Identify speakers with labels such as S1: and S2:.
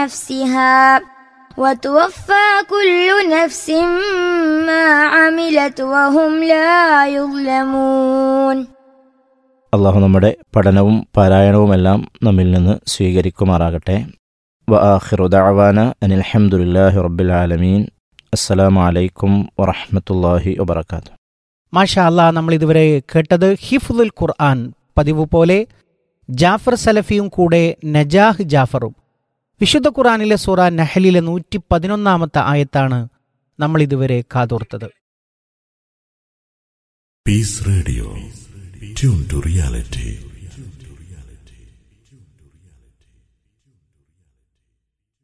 S1: نفسها وتوفى كل نفس ما عملت وهم لا يظلمون
S2: അള്ളാഹു നമ്മുടെ പഠനവും പാരായണവുമെല്ലാം നമ്മിൽ നിന്ന് സ്വീകരിക്കുമാറാകട്ടെ വ ആഖിറു ദഅവാന അനിൽ ഹംദുലില്ലാഹി റബ്ബിൽ ആലമീൻ അസ്സലാമു അലൈക്കും വറഹ്മത്തുള്ളാഹി വബറകാതുഹു
S3: മാഷാ അല്ലാ നമ്മൾ ഇതുവരെ കേട്ടത് ഹിഫുൽ ഖുർആൻ പതിവ് പോലെ ജാഫർ സലഫിയും കൂടെ നജാഹ് ജാഫറും വിശുദ്ധ ഖുർആനിലെ സൂറ നഹലിലെ നൂറ്റി പതിനൊന്നാമത്തെ ആയത്താണ് നമ്മൾ ഇതുവരെ കാതോർത്തത്
S4: Peace Radio. Tune to reality.